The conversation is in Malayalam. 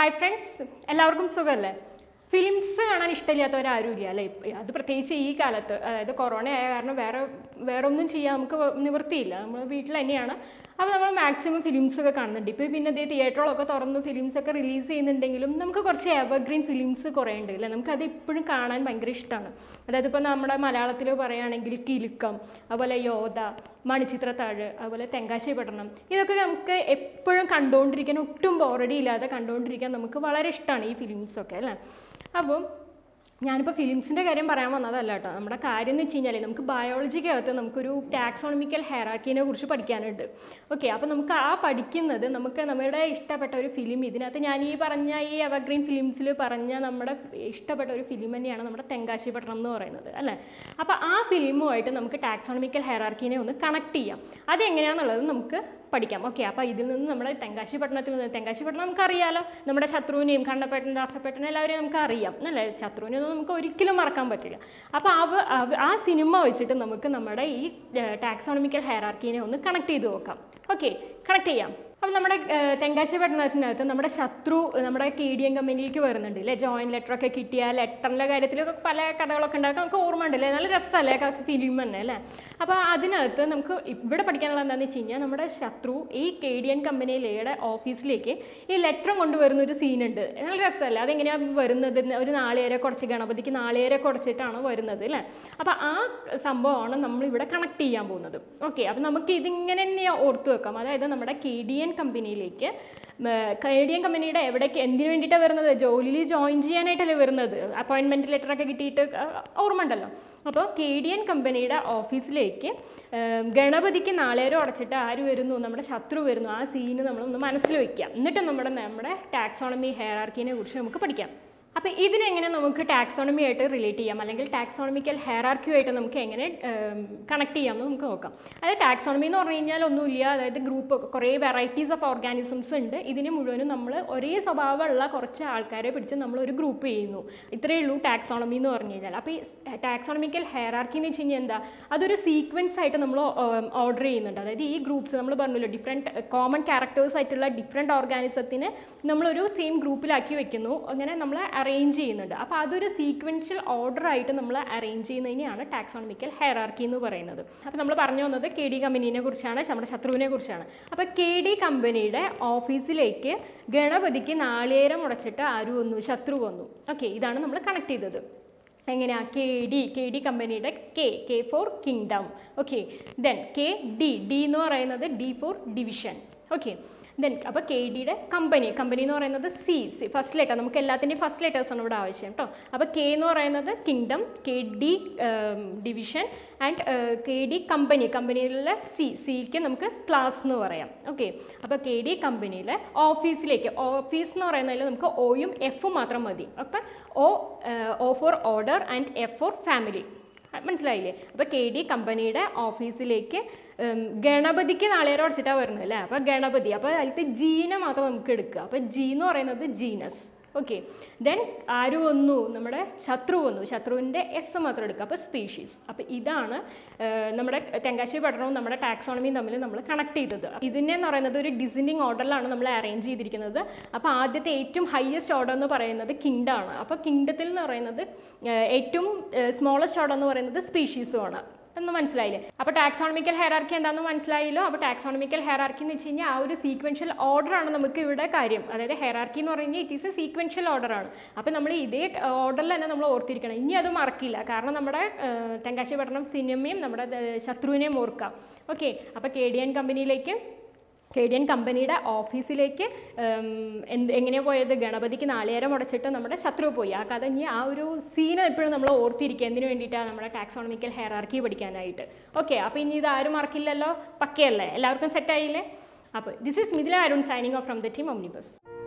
ഹായ് ഫ്രണ്ട്സ് എല്ലാവർക്കും സുഖമല്ലേ ഫിലിംസ് കാണാൻ ഇഷ്ടമില്ലാത്തവരാരും ഇല്ല അല്ലേ ഇപ്പ- അത് പ്രത്യേകിച്ച് ഈ കാലത്ത് അതായത് കൊറോണ ആയ കാരണം വേറെ വേറെ ഒന്നും ചെയ്യാൻ നമുക്ക് വ- നിവൃത്തിയില്ല നമ്മൾ വീട്ടിൽ തന്നെയാണ് അപ്പോൾ നമ്മൾ മാക്സിമം ഫിലിംസ് ഒക്കെ കാണുന്നുണ്ട് ഇപ്പോൾ പിന്നെ ഇതേ തിയേറ്ററുകളൊക്കെ തുറന്ന് ഫിലിംസ് ഒക്കെ റിലീസ് ചെയ്യുന്നുണ്ടെങ്കിലും നമുക്ക് കുറച്ച് എവർഗ്രീൻ ഫിലിംസ് കുറേ ഉണ്ട് അല്ലേ നമുക്കത് ഇപ്പോഴും കാണാൻ ഭയങ്കര ഇഷ്ടമാണ് അതായത് ഇപ്പോൾ നമ്മുടെ മലയാളത്തിൽ പറയുകയാണെങ്കിൽ കിലുക്കം അതുപോലെ യോധ മണിച്ചിത്രത്താഴ് അതുപോലെ തെങ്കാശി പട്ടണം ഇതൊക്കെ നമുക്ക് എപ്പോഴും കണ്ടുകൊണ്ടിരിക്കാൻ ഒട്ടും ബോറടി ഇല്ലാതെ കണ്ടുകൊണ്ടിരിക്കാൻ നമുക്ക് വളരെ ഇഷ്ടമാണ് ഈ ഫിലിംസൊക്കെ അല്ലേ അപ്പം ഞാനിപ്പോൾ ഫിലിംസിൻ്റെ കാര്യം പറയാൻ വന്നതല്ല കേട്ടോ നമ്മുടെ കാര്യം എന്ന് വെച്ച് കഴിഞ്ഞാൽ നമുക്ക് ബയോളജിക്കകത്ത് നമുക്കൊരു ടാക്സോണമിക്കൽ ഹെറാക്കിനെ കുറിച്ച് പഠിക്കാനുണ്ട് ഓക്കെ അപ്പോൾ നമുക്ക് ആ പഠിക്കുന്നത് നമുക്ക് നമ്മുടെ ഇഷ്ടപ്പെട്ട ഒരു ഫിലിം ഇതിനകത്ത് ഞാൻ ഈ പറഞ്ഞ ഈ എവർഗ്രീൻ ഫിലിംസിൽ പറഞ്ഞ നമ്മുടെ ഇഷ്ടപ്പെട്ട ഒരു ഫിലിം തന്നെയാണ് നമ്മുടെ തെങ്കാശി പട്ടണം എന്ന് പറയുന്നത് അല്ലേ അപ്പോൾ ആ ഫിലിമുമായിട്ട് നമുക്ക് ടാക്സോണമിക്കൽ ഹെറാർക്കിനെ ഒന്ന് കണക്ട് ചെയ്യാം അതെങ്ങനെയാണെന്നുള്ളത് നമുക്ക് പഠിക്കാം ഓക്കെ അപ്പോൾ ഇതിൽ നിന്ന് നമ്മുടെ തെങ്കാശി പട്ടണത്തിൽ നിന്ന് തെങ്കാശി പട്ടണം നമുക്കറിയാലോ നമ്മുടെ ശത്രുവിനെയും കണ്ണപ്പേട്ടൻ ദാസപ്പേട്ടൻ എല്ലാവരെയും നമുക്ക് അറിയാം അല്ലേ ശത്രുവിനെ ഒന്നും നമുക്ക് ഒരിക്കലും മറക്കാൻ പറ്റില്ല അപ്പോൾ അവ അവ- ആ സിനിമ വെച്ചിട്ട് നമുക്ക് നമ്മുടെ ഈ ടാക്സോണമിക്കൽ ഹെയറാർക്കിനെ ഒന്ന് കണക്ട് ചെയ്ത് നോക്കാം ഓക്കെ കണക്ട് ചെയ്യാം അപ്പോൾ നമ്മുടെ ഏഹ്, തെങ്കാശി പട്ടണത്തിനകത്ത് നമ്മുടെ ശത്രു നമ്മുടെ കെ ഡി എം കമ്പനിയിലേക്ക് വരുന്നുണ്ട് അല്ലേ ജോയിൻ ലെറ്റർ ഒക്കെ കിട്ടിയ ലെറ്ററിൻ്റെ കാര്യത്തിലൊക്കെ പല കഥകളൊക്കെ ഉണ്ടാക്കും നമുക്ക് ഓർമ്മ ഉണ്ടല്ലേ നല്ല രസമല്ലേ ഫിലിം തന്നെ അല്ലേ അപ്പോൾ അതിനകത്ത് നമുക്ക് ഇവിടെ പഠിക്കാനുള്ള എന്താണെന്ന് വെച്ച് കഴിഞ്ഞാൽ നമ്മുടെ ശത്രു ഈ കെ ഡി എൻ കമ്പനിയിലെ ഓഫീസിലേക്ക് ഈ ലെറ്ററും കൊണ്ടുവരുന്ന ഒരു സീനുണ്ട് നല്ല രസമല്ലേ അതെങ്ങനെയാണ് വരുന്നത് ഒരു നാളികേരെ കുറച്ച് ഗണപതിക്ക് നാളികേരെ കുറച്ചിട്ടാണ് വരുന്നത് അല്ലേ അപ്പോൾ ആ സംഭവമാണ് നമ്മൾ ഇവിടെ കണക്ട് ചെയ്യാൻ പോകുന്നത് ഓക്കെ അപ്പോൾ നമുക്ക് ഇതിങ്ങനെ തന്നെ ഓർത്ത് വെക്കാം അതായത് നമ്മുടെ കെ ഡി എൻ കമ്പനിയിലേക്ക് കെ ഡി എൻ കമ്പനിയുടെ എവിടേക്ക് എന്തിനു വേണ്ടിയിട്ടാണ് വരുന്നത് ജോലിയിൽ ജോയിൻ ചെയ്യാനായിട്ടല്ലേ വരുന്നത് അപ്പോയിൻമെൻറ്റ് ലെറ്ററൊക്കെ കിട്ടിയിട്ട് ആ, ഓർമ്മ ഉണ്ടല്ലോ അപ്പോൾ കെ ഡി എൻ കമ്പനിയുടെ ഓഫീസിലേക്ക് ഏം, ഗണപതിക്ക് നാളേരം അടച്ചിട്ട് ആര് വരുന്നു നമ്മുടെ ശത്രു വരുന്നു ആ സീന് നമ്മളൊന്ന് മനസ്സിൽ വെക്കാം എന്നിട്ട് നമ്മുടെ നമ്മുടെ ടാക്സോണമി ഹെയറാർക്കിനെ കുറിച്ച് നമുക്ക് പഠിക്കാം അപ്പോൾ ഇതിനെങ്ങനെ നമുക്ക് ടാക്സോണമി ആയിട്ട് റിലേറ്റ് ചെയ്യാം അല്ലെങ്കിൽ ടാക്സോണമിക്കൽ ഹെയറാർക്കിയുമായിട്ട് നമുക്ക് എങ്ങനെ കണക്ട് ചെയ്യാമെന്ന് നമുക്ക് നോക്കാം അതായത് ടാക്സോണമി എന്ന് പറഞ്ഞു കഴിഞ്ഞാൽ ഒന്നുമില്ല അതായത് ഗ്രൂപ്പ് കുറേ വെറൈറ്റീസ് ഓഫ് ഓർഗാനിസംസ് ഉണ്ട് ഇതിന് മുഴുവനും നമ്മൾ ഒരേ സ്വഭാവമുള്ള കുറച്ച് ആൾക്കാരെ പിടിച്ച് നമ്മൾ ഒരു ഗ്രൂപ്പ് ചെയ്യുന്നു ഇത്രയേ ഉള്ളൂ ടാക്സോണമി എന്ന് പറഞ്ഞു കഴിഞ്ഞാൽ അപ്പോൾ ഈ ടാക്സോണമിക്കൽ ഹെയറാർക്കി എന്ന് വെച്ച് കഴിഞ്ഞാൽ എന്താ അതൊരു സീക്വൻസ് ആയിട്ട് നമ്മൾ ഓർഡർ ചെയ്യുന്നുണ്ട് അതായത് ഈ ഗ്രൂപ്പ്സ് നമ്മൾ പറഞ്ഞല്ലോ ഡിഫറെൻറ്റ് കോമൺ ക്യാരക്ടേഴ്സ് ആയിട്ടുള്ള ഡിഫറെൻറ്റ് ഓർഗാനിസത്തിന് നമ്മളൊരു സെയിം ഗ്രൂപ്പിലാക്കി വെക്കുന്നു അങ്ങനെ നമ്മൾ അറേഞ്ച് ചെയ്യുന്നുണ്ട് അപ്പോൾ അതൊരു സീക്വൻഷ്യൽ ഓർഡർ ആയിട്ട് നമ്മൾ അറേഞ്ച് ചെയ്യുന്നതിനെയാണ് ടാക്സോണമിക്കൽ ഹെയറാർക്കി എന്ന് പറയുന്നത് അപ്പോൾ നമ്മൾ പറഞ്ഞു വന്നത് കെ ഡി കമ്പനീനെ കുറിച്ചാണ് നമ്മുടെ ശത്രുവിനെ കുറിച്ചാണ് അപ്പോൾ കെ ഡി കമ്പനിയുടെ ഓഫീസിലേക്ക് ഗണപതിക്ക് നാളികേരം ഉടച്ചിട്ട് ആര് വന്നു ശത്രു വന്നു ഓക്കെ ഇതാണ് നമ്മൾ കണക്ട് ചെയ്തത് എങ്ങനെയാ കെ ഡി കെ ഡി കമ്പനിയുടെ K K for kingdom okay then K D D എന്ന് പറയുന്നത് D for division okay then അപ്പോൾ കെ ഡിയുടെ കമ്പനി കമ്പനി എന്ന് പറയുന്നത് സി സി ഫസ്റ്റ് ലെറ്റർ നമുക്ക് എല്ലാത്തിൻ്റെയും ഫസ്റ്റ് ലെറ്റേഴ്സാണ് ഇവിടെ ആവശ്യം കേട്ടോ അപ്പോൾ കെ എന്ന് പറയുന്നത് kingdom K D division and K D company കമ്പനിയിലുള്ള സി സിക്ക് നമുക്ക് ക്ലാസ് എന്ന് പറയാം ഓക്കെ അപ്പോൾ കെ ഡി കമ്പനിയിലെ ഓഫീസിലേക്ക് ഓഫീസ് എന്ന് പറയുന്നതിൽ നമുക്ക് ഒയും എഫും മാത്രം മതി അപ്പം O O for order and F for family മനസ്സിലായില്ലേ അപ്പോൾ കെ ഡി കമ്പനിയുടെ ഓഫീസിലേക്ക് ഉം, ഗണപതിക്ക് നാളേരം അടച്ചിട്ടാണ് വരുന്നത് അല്ലേ അപ്പോൾ ഗണപതി അപ്പോൾ അതിലത്തെ ജീനെ മാത്രം നമുക്ക് എടുക്കുക അപ്പോൾ ജി എന്ന് പറയുന്നത് ജീനസ് ഓക്കെ ദെൻ ആര് വന്നു നമ്മുടെ ശത്രു വന്നു ശത്രുവിൻ്റെ എസ് മാത്രം എടുക്കുക അപ്പോൾ സ്പീഷീസ് അപ്പോൾ ഇതാണ് ആ, നമ്മുടെ തെങ്കാശി പഠനവും നമ്മുടെ ടാക്സോണമിയും തമ്മിൽ നമ്മൾ കണക്ട് ചെയ്തത് ഇതിനെ എന്ന് പറയുന്നത് ഒരു ഡിസൈനിങ് ഓർഡറിലാണ് നമ്മൾ അറേഞ്ച് ചെയ്തിരിക്കുന്നത് അപ്പോൾ ആദ്യത്തെ ഏറ്റവും ഹയസ്റ്റ് ഓർഡർ എന്ന് പറയുന്നത് കിങ്ഡമാണ് അപ്പോൾ കിങ്ഡത്തിൽ എന്ന് പറയുന്നത് ആ, ഏറ്റവും സ്മോളസ്റ്റ് ഓർഡർ എന്ന് പറയുന്നത് സ്പീഷീസുമാണ് എന്ന് മനസ്സിലായില്ലേ അപ്പോൾ ടാക്സോണമിക്കൽ ഹെയറാർക്കി എന്താണെന്ന് മനസ്സിലായല്ലോ അപ്പോൾ ടാക്സോണമിക്കൽ ഹെയറാർക്കി എന്ന് വെച്ച് കഴിഞ്ഞാൽ ആ ഒരു സീക്വൻഷ്യൽ ഓർഡറാണ് നമുക്ക് ഇവിടെ കാര്യം അതായത് ഹെയറാർക്കി എന്ന് പറഞ്ഞു കഴിഞ്ഞാൽ ഇറ്റ് ഈസ് എ സീക്വൻഷ്യൽ ഓർഡറാണ് അപ്പോൾ നമ്മൾ ഇതേ ഓർഡറിൽ തന്നെ നമ്മൾ ഓർത്തിരിക്കണം ഇനി അത് മറക്കില്ല കാരണം നമ്മുടെ ഏഹ്, തെങ്കാശി പഠനം സിനിമയും നമ്മുടെ ഏഹ്, ശത്രുവിനെയും ഓർക്കാം ഓക്കെ അപ്പോൾ കെ ഡി എൻ കമ്പനിയിലേക്ക് കെ ഡി എൻ കമ്പനിയുടെ ഓഫീസിലേക്ക് ഉം, എന്ത് എങ്ങനെയാണ് പോയത് ഗണപതിക്ക് നാളികേരം ഉടച്ചിട്ട് നമ്മുടെ ശത്രു പോയി ആ കഥ ഇനി ആ ഒരു സീൻ എപ്പോഴും നമ്മൾ ഓർത്തിരിക്കുക എന്തിനു വേണ്ടിയിട്ടാണ് നമ്മുടെ ടാക്സോണമിക്കൽ ഹെയറാർക്കി പഠിക്കാനായിട്ട് ഓക്കെ അപ്പോൾ ഇനി ഇത് ആരും മറക്കില്ലല്ലോ പക്കയല്ലേ എല്ലാവർക്കും സെറ്റായില്ലേ അപ്പോൾ this is Mithila Arun signing off from the team ഒംനിബസ്